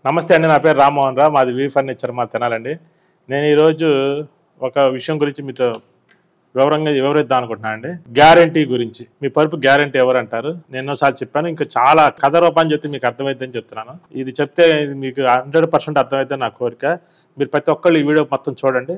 నమస్తే అండి నా పేరు రామ్మోహన్ రావు మాది వి ఫర్నిచర్ మా తినాలండి నేను ఈరోజు ఒక విషయం గురించి మీతో వివరంగా వివరిద్దాం అనుకుంటున్నాను అండి గ్యారంటీ గురించి మీ పరుపు గ్యారంటీ ఎవరు అంటారు నేను ఎన్నోసార్లు చెప్పాను ఇంకా చాలా కథ రూపాన్ని చెప్తే మీకు అర్థమైందని చెప్తున్నాను ఇది చెప్తే ఇది మీకు హండ్రెడ్ పర్సెంట్ అర్థమైతే నా కోరిక మీరు ప్రతి ఒక్కళ్ళు ఈ వీడియో మొత్తం చూడండి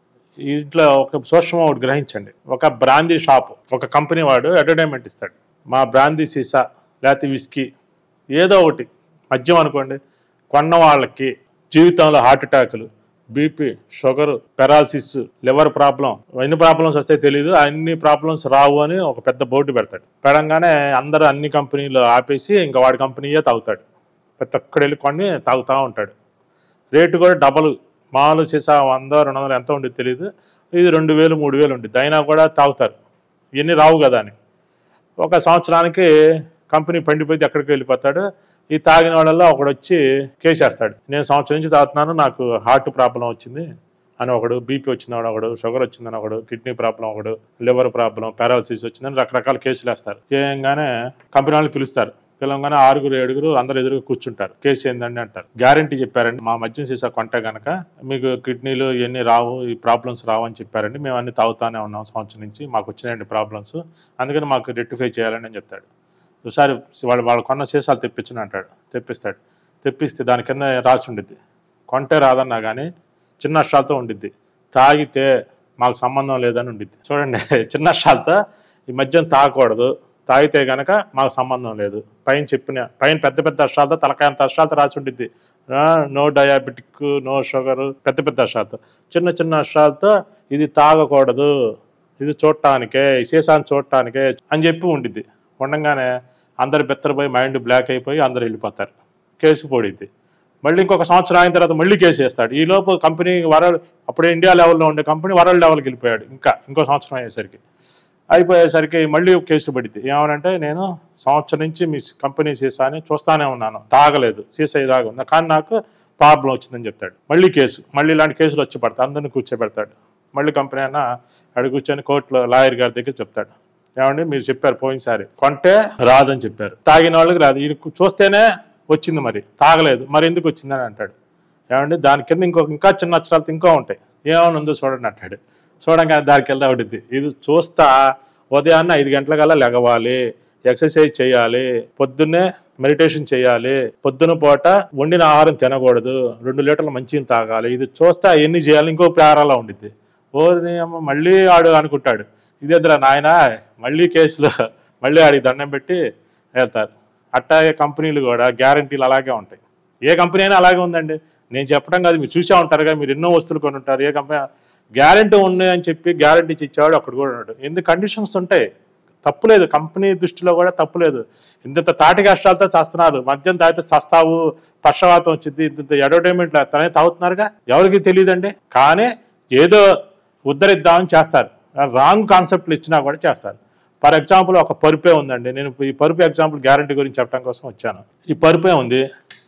ఇంట్లో ఒక సూక్ష్మం ఒకటి గ్రహించండి ఒక బ్రాందీ షాప్ ఒక కంపెనీ వాడు అడ్వర్టైజ్మెంట్ ఇస్తాడు మా బ్రాందీ సీసా లేకపోతే విస్కీ ఏదో ఒకటి మద్యం అనుకోండి కొన్న వాళ్ళకి జీవితంలో హార్ట్ అటాకులు BP sugar paralysis liver problem ఎన్ని ప్రాబ్లమ్స్ వస్తాయో తెలియదు అన్ని ప్రాబ్లమ్స్ రావు అని ఒక పెద్ద బోర్డు పెడతాడు పెడంగానే అందరూ అన్ని కంపెనీలు ఆపేసి ఇంకా వాడి కంపెనీయే తాగుతాడు ప్రతి ఒక్కడు వెళ్ళి కొని తాగుతూ ఉంటాడు రేటు కూడా డబల్ మామూలు సీసా వంద రెండు వందలు ఎంత ఉండేది తెలియదు ఇది రెండు వేలు మూడు వేలు ఉంటుంది అయినా కూడా తాగుతారు ఇవన్నీ రావు కదా అని ఒక సంవత్సరానికి కంపెనీ పండిపోయి ఎక్కడికి వెళ్ళిపోతాడు ఈ తాగిన వాళ్ళల్లో ఒకడు వచ్చి కేసేస్తాడు నేను సంవత్సరం నుంచి తాగుతున్నాను నాకు హార్ట్ ప్రాబ్లం వచ్చింది అని ఒకడు బీపీ వచ్చిందని ఒకడు షుగర్ వచ్చిందని ఒకడు కిడ్నీ ప్రాబ్లం ఒకడు లివర్ ప్రాబ్లం పారాలసిస్ వచ్చిందని రకరకాల కేసులు వేస్తారు ఏంగానే కంపెనీ వాళ్ళు పిలుస్తారు పిలవగానే ఆరుగురు ఏడుగురు అందరు ఎదురుగా కూర్చుంటారు కేసు ఏందండి అంటారు గ్యారంటీ చెప్పారండి మా మద్యం సీసా కొంటే గనక మీకు కిడ్నీలు ఇవన్నీ రావు ఈ ప్రాబ్లమ్స్ రావు అని చెప్పారండి మేము అన్ని తాగుతానే ఉన్నాం సంవత్సరం నుంచి మాకు వచ్చినాయండి ప్రాబ్లమ్స్ అందుకని మాకు రెక్టిఫై చేయాలని అని చెప్తాడు ఒకసారి వాళ్ళు వాళ్ళు కొన్న సీసాలు తెప్పించని అంటాడు తెప్పిస్తాడు తెప్పిస్తే దాని కింద రాసి ఉండిద్ది కొంటే రాదన్నా కానీ చిన్న అక్షరాలతో ఉండిద్ది తాగితే మాకు సంబంధం లేదని ఉండిద్ది చూడండి చిన్న అక్షరాలతో ఈ మద్యం తాగకూడదు తాగితే గనక మాకు సంబంధం లేదు పైన చెప్పిన పైన పెద్ద పెద్ద అక్షరాలతో తలకాయంత అక్షరాలతో రాసి ఉండిద్ది నో డయాబెటిక్ నో షుగర్ పెద్ద పెద్ద అక్షరాలతో చిన్న చిన్న అక్షరాలతో ఇది తాగకూడదు ఇది చూడటానికే ఈ సీసాన్ని చూడటానికే అని చెప్పి ఉండిద్ది ఉండగానే అందరు బెత్తరపోయి మైండ్ బ్లాక్ అయిపోయి అందరు వెళ్ళిపోతారు కేసు పోడిద్ది మళ్ళీ ఇంకొక సంవత్సరం అయిన తర్వాత మళ్ళీ కేసు వేస్తాడు ఈ లోపు కంపెనీ వరల్డ్ అప్పుడు ఇండియా లెవెల్లో ఉండే కంపెనీ వరల్డ్ లెవెల్కి వెళ్ళిపోయాడు ఇంకా ఇంకో సంవత్సరం అయ్యేసరికి అయిపోయేసరికి మళ్ళీ కేసు పడింది ఏమనంటే నేను సంవత్సరం నుంచి మీ కంపెనీ సీసాని చూస్తానే ఉన్నాను తాగలేదు సీసా ఇలాగా ఉంది కానీ నాకు ప్రాబ్లం వచ్చిందని చెప్తాడు మళ్ళీ కేసు మళ్ళీ ఇలాంటి కేసులు వచ్చి పడతాయి అందరిని కూర్చోబెడతాడు మళ్ళీ కంపెనీ అయినా అడిగి కూర్చొని కోర్టులో లాయర్ గారి దగ్గర చెప్తాడు ఏమండి మీరు చెప్పారు పోయినసారి కొంటే రాదని చెప్పారు తాగిన వాళ్ళకి రాదు ఇది చూస్తేనే వచ్చింది మరి తాగలేదు మరి ఎందుకు వచ్చిందని అంటాడు ఏమండి దాని కింద ఇంకో ఇంకా చిన్న అక్షరాలతో ఇంకా ఉంటాయి ఏమైనా ఉందో చూడండి అంటాడు చూడంగానే దానికి వెళ్దా ఉండిద్ది ఇది చూస్తా ఉదయాన్నే ఐదు గంటలకల్లా లెగవాలి ఎక్సర్సైజ్ చేయాలి పొద్దున్నే మెడిటేషన్ చేయాలి పొద్దున పూట వండిన ఆహారం తినకూడదు రెండు లీటర్ల మంచిని తాగాలి ఇది చూస్తే ఎన్ని చేయాలి ఇంకో ప్రారాలా ఉండిద్ది ఓరి అమ్మ మళ్ళీ ఆడు అనుకుంటాడు ఇదేద్దరా నాయన మళ్ళీ కేసులో మళ్ళీ ఆడికి దండం పెట్టి వెళ్తారు అట్టాగే కంపెనీలు కూడా గ్యారంటీలు అలాగే ఉంటాయి ఏ కంపెనీ అయినా అలాగే ఉందండి నేను చెప్పడం కాదు మీరు చూసే ఉంటారుగా మీరు ఎన్నో వస్తువులు కొని ఉంటారు ఏ కంపెనీ గ్యారంటీ ఉన్నాయని చెప్పి గ్యారంటీ ఇచ్చేవాడు అక్కడ కూడా ఉన్నాడు ఎందుకు కండిషన్స్ ఉంటాయి తప్పులేదు కంపెనీ దృష్టిలో కూడా తప్పులేదు ఇంత తాటి కష్టాలతో చేస్తున్నారు మద్యం తాగితే చస్తావు పక్షవాతం వచ్చింది ఇంత అడ్వర్టైజ్మెంట్లు తనే తాగుతున్నారుగా ఎవరికి తెలియదండి కానీ ఏదో ఉద్ధరిద్దామని చేస్తారు రాంగ్ కాన్సెప్ట్లు ఇచ్చినా కూడా చేస్తారు ఫర్ ఎగ్జాంపుల్ ఒక పరుపే ఉందండి నేను ఈ పరుపు ఎగ్జాంపుల్ గ్యారంటీ గురించి చెప్పడం కోసం వచ్చాను ఈ పరుపే ఉంది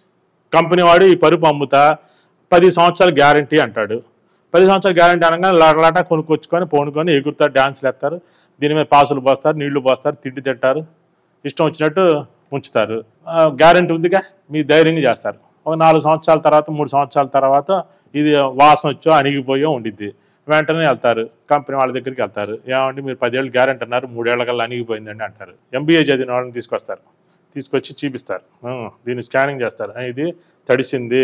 కంపెనీ వాడు ఈ పరుపు అమ్ముతా పది సంవత్సరాలు గ్యారంటీ అంటాడు పది సంవత్సరాలు గ్యారంటీ అనగానే లాటలాట కొనుక్కొచ్చుకొని పోనుకొని ఎగురుతారు డ్యాన్స్లు వేస్తారు దీని మీద పాసులు పోస్తారు నీళ్లు పోస్తారు తిండి తింటారు ఇష్టం వచ్చినట్టు ఉంచుతారు గ్యారంటీ ఉందిగా మీ ధైర్యంగా చేస్తారు ఒక నాలుగు సంవత్సరాల తర్వాత మూడు సంవత్సరాల తర్వాత ఇది వాసన వచ్చో అణిగిపోయో ఉండిద్ది వెంటనే వెళ్తారు కంపెనీ వాళ్ళ దగ్గరికి వెళ్తారు ఏమంటే మీరు పదేళ్ళు గ్యారంటీ అన్నారు మూడేళ్ల కల్లా అణిగిపోయిందండి అంటారు ఎంబీఏ చదివిన వాళ్ళని తీసుకొస్తారు తీసుకొచ్చి చూపిస్తారు ఆ, దీన్ని స్కానింగ్ చేస్తారు ఆ, ఇది తడిసింది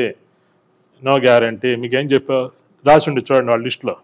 నో గ్యారంటీ మీకేం చెప్పావు రాసి ఉండి చూడండి వాళ్ళ లిస్టులో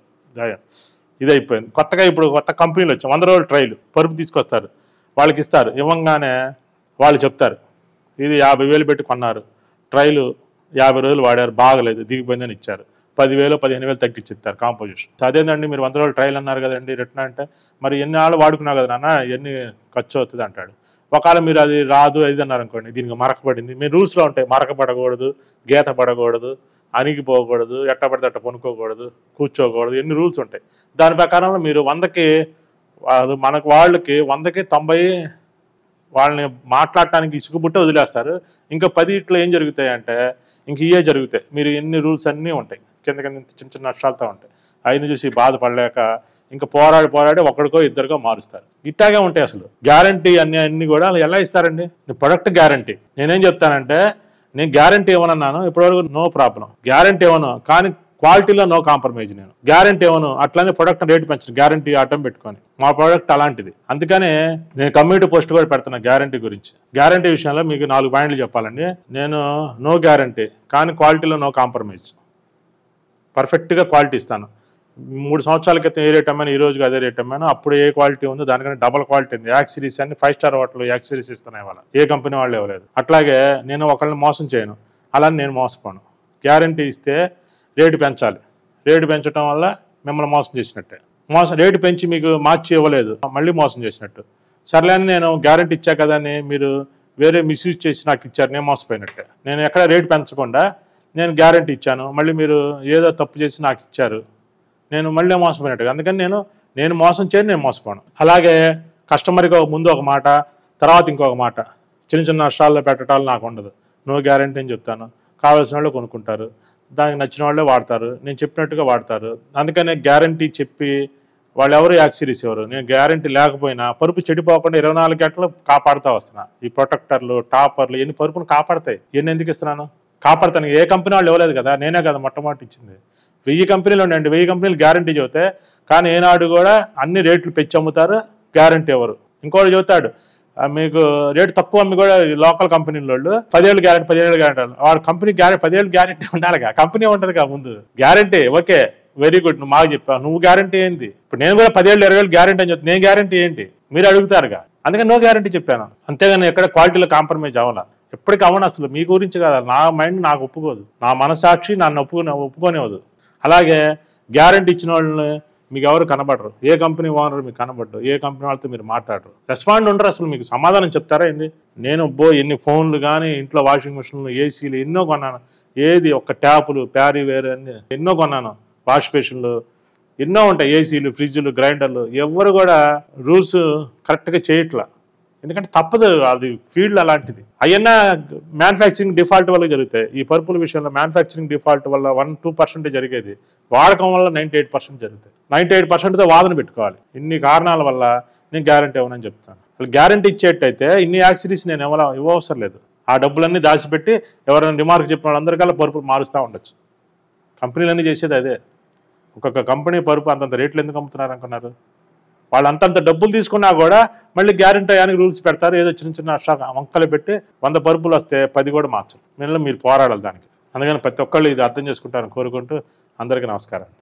ఇది అయిపోయింది కొత్తగా ఇప్పుడు కొత్త కంపెనీలు వచ్చాయి వంద రోజులు ట్రైలు పరుపు తీసుకొస్తారు వాళ్ళకి ఇస్తారు ఇవ్వంగానే వాళ్ళు చెప్తారు ఇది యాభై వేలు పెట్టి కొన్నారు ట్రైలు యాభై రోజులు వాడారు బాగలేదు దిగిపోయిందని ఇచ్చారు పదివేలు పదిహేను వేలు తగ్గించిస్తారు కాంపోజిషన్ అదేందండి మీరు వంద రోజులు ట్రైల్ అన్నారు కదండి రిటర్న్ అంటే మరి ఎన్ని ఆళ్ళు వాడుకున్నావు కదా నాన్న ఎన్ని ఖర్చు అవుతుంది అంటాడు ఒకవేళ మీరు అది రాదు అది అన్నారు అనుకోండి దీనికి మరకపడింది మీ రూల్స్లో ఉంటాయి మరకపడకూడదు గీత పడకూడదు అణిగిపోకూడదు ఎట్ట పడితే అట్ట కొనుక్కోకూడదు కూర్చోకూడదు ఎన్ని రూల్స్ ఉంటాయి దాని ప్రకారం మీరు వందకి వాళ్ళు మనకు వాళ్ళకి వందకి తొంభై వాళ్ళని మాట్లాడటానికి ఇసుకుబుట్టే వదిలేస్తారు ఇంకా పది ఇట్లా ఏం జరుగుతాయి అంటే ఇంక ఇవే జరుగుతాయి మీరు ఎన్ని రూల్స్ అన్నీ ఉంటాయి కింద కింద చిన్న చిన్న నష్టాలతో ఉంటాయి అయిన చూసి బాధపడలేక ఇంకా పోరాడి పోరాడి ఒకడికో ఇద్దరికో మారుస్తారు ఇట్టాగే ఉంటాయి అసలు గ్యారంటీ అన్ని అన్ని కూడా ఎలా ఇస్తారండి ప్రొడక్ట్ గ్యారంటీ నేనేం చెప్తానంటే నేను గ్యారంటీ ఇవ్వనన్నాను ఇప్పటివరకు నో ప్రాబ్లం గ్యారంటీ ఇవ్వను కానీ క్వాలిటీలో నో కాంప్రమైజ్ నేను గ్యారంటీ ఇవ్వను అట్లానే ప్రొడక్ట్ రేట్ పెంచను గ్యారంటీ ఆటం పెట్టుకొని మా ప్రోడక్ట్ అలాంటిది అందుకనే నేను కమ్యూనిటీ పోస్ట్ కూడా పెడుతున్నా గ్యారంటీ గురించి గ్యారంటీ విషయంలో మీకు నాలుగు పాయింట్లు చెప్పాలండి నేను నో గ్యారంటీ కానీ క్వాలిటీలో నో కాంప్రమైజ్ పర్ఫెక్ట్గా క్వాలిటీ ఇస్తాను మూడు సంవత్సరాల క్రితం ఏ రేట్ అమ్మాను ఈ రోజుకి అదే రేట్ అమ్మాను అప్పుడు ఏ క్వాలిటీ ఉందో దానికంటే డబల్ క్వాలిటీ ఉంది యాక్ సిరీస్ అన్ని ఫైవ్ స్టార్ హోటల్ యాక్ సిరీస్ ఇస్తున్నాయి వాళ్ళ ఏ కంపెనీ వాళ్ళు ఇవ్వలేదు అట్లాగే నేను ఒకళ్ళని మోసం చేయను అలా నేను మోసపోను గ్యారంటీ ఇస్తే రేటు పెంచాలి రేటు పెంచడం వల్ల మిమ్మల్ని మోసం చేసినట్టే మోసం రేటు పెంచి మీకు మార్చి ఇవ్వలేదు మళ్ళీ మోసం చేసినట్టు సర్లే అని నేను గ్యారంటీ ఇచ్చా కదా అని మీరు వేరే మిస్యూజ్ చేసి నాకు ఇచ్చారు నేను మోసపోయినట్టే నేను ఎక్కడ రేటు పెంచకుండా నేను గ్యారంటీ ఇచ్చాను మళ్ళీ మీరు ఏదో తప్పు చేసి నాకు ఇచ్చారు నేను మళ్ళీ మోసపోయినట్టుగా అందుకని నేను నేను మోసం చేయను నేను మోసపోను అలాగే కస్టమర్కి ఒక ముందు ఒక మాట తర్వాత ఇంకొక మాట చిన్న చిన్న నష్టాల్లో పెట్టడాలు నాకు ఉండదు నో గ్యారంటీ అని చెప్తాను కావాల్సిన వాళ్ళు కొనుక్కుంటారు దానికి నచ్చిన వాళ్ళే వాడతారు నేను చెప్పినట్టుగా వాడతారు అందుకనే గ్యారంటీ చెప్పి వాళ్ళు ఎవరు యాక్ సిరీస్ ఎవరు నేను గ్యారంటీ లేకపోయినా పరుపు చెడిపోకుండా ఇరవై నాలుగు గంటలు కాపాడుతూ వస్తున్నా ఈ ప్రొటెక్టర్లు టాపర్లు ఎన్ని పరుపును కాపాడతాయి ఎన్ని ఎందుకు ఇస్తున్నాను కాపాడతాను ఏ కంపెనీ వాళ్ళు ఇవ్వలేదు కదా నేనే కదా మొట్టమొదటి ఇచ్చింది వెయ్యి కంపెనీలు ఉన్నాయండి వెయ్యి కంపెనీలు గ్యారంటీ చెబితే కానీ ఏనాడు కూడా అన్ని రేట్లు పెంచి అమ్ముతారు గ్యారంటీ ఎవరు ఇంకోటి చెబుతాడు ఆ, మీకు రేటు తక్కువ అమ్మి కూడా ఈ లోకల్ కంపెనీల వాళ్ళు పదేళ్ళు గ్యారెంటీ పదిహేళ్ళు గ్యారెంటీ వాడు కంపెనీ గ్యారెంటీ పదేళ్ళు గ్యారెంటీ ఉండాలిగా కంపెనీ ఉంటుంది కదా ముందు గ్యారెంటీ ఓకే వెరీ గుడ్ నువ్వు మాకు చెప్పావు నువ్వు గ్యారెంటీ ఏంది ఇప్పుడు నేను కూడా పదేళ్ళు ఇరవై వేలు గ్యారెంటీ అని చెప్తాను నేను గ్యారెంటీ ఏంటి మీరు అడుగుతారుగా అందుకని నో గ్యారెంటీ చెప్పాను అంతేగాని ఎక్కడ క్వాలిటీలో కాంప్రమైజ్ అవ్వాలా ఎప్పటికీ అవ్వను అసలు మీ గురించి కదా నా మైండ్ నాకు ఒప్పుకోదు నా మనసాక్షి నన్ను ఒప్పుకునే ఒప్పుకోనివ్వదు అలాగే గ్యారంటీ ఇచ్చిన వాళ్ళని మీకు ఎవరు కనబడరు ఏ కంపెనీ ఓనర్ మీకు కనబడరు ఏ కంపెనీ వాళ్ళతో మీరు మాట్లాడరు రెస్పాండ్ ఉండరు అసలు మీకు సమాధానం చెప్తారా ఏంది నేను బో ఎన్ని ఫోన్లు కానీ ఇంట్లో వాషింగ్ మిషన్లు ఏసీలు ఎన్నో కొన్నాను ఏది ఒక్క ట్యాపులు ప్యారీ వేర్ అన్ని ఎన్నో కొన్నాను వాష్ బేషన్లు ఎన్నో ఉంటాయి ఏసీలు ఫ్రిడ్జ్లు గ్రైండర్లు ఎవరు కూడా రూల్స్ కరెక్ట్గా చేయట్లా ఎందుకంటే తప్పదు అది ఫీల్డ్ అలాంటిది అవన్నా మ్యానుఫ్యాక్చరింగ్ డిఫాల్ట్ వల్ల జరుగుతాయి ఈ పరుపుల విషయంలో మ్యానుఫ్యాక్చరింగ్ డిఫాల్ట్ వల్ల వన్ టూ పర్సెంట్ జరిగేది వాడకం వల్ల నైంటీ ఎయిట్ పర్సెంట్ జరుగుతాయి నైంటీ ఎయిట్ పర్సెంట్తో వాదన పెట్టుకోవాలి ఇన్ని కారణాల వల్ల నేను గ్యారంటీ ఇవ్వనని చెప్తాను అసలు గ్యారంటీ ఇచ్చేటైతే ఇన్ని యాక్సిరీస్ నేను ఇవ్వాల ఇవ్వవసరం లేదు ఆ డబ్బులన్నీ దాచిపెట్టి ఎవరైనా రిమార్క్ చెప్పిన వాళ్ళందరికల్లా పరుపులు మారుస్తూ ఉండొచ్చు కంపెనీలన్నీ చేసేది అదే ఒక్కొక్క కంపెనీ పరుపు అంతంత రేట్లు ఎందుకు అమ్ముతున్నారు అనుకున్నారు వాళ్ళు అంతంత డబ్బులు తీసుకున్నా కూడా మళ్ళీ గ్యారెంటీ అయ్యానికి రూల్స్ పెడతారు ఏదో చిన్న చిన్న అక్షా వంకలు పెట్టి వంద పరుపులు వస్తే పది కూడా మార్చరు మీరు మీరు పోరాడాలి దానికి అందుకని ప్రతి ఒక్కళ్ళు ఇది అర్థం చేసుకుంటారని కోరుకుంటూ అందరికీ నమస్కారం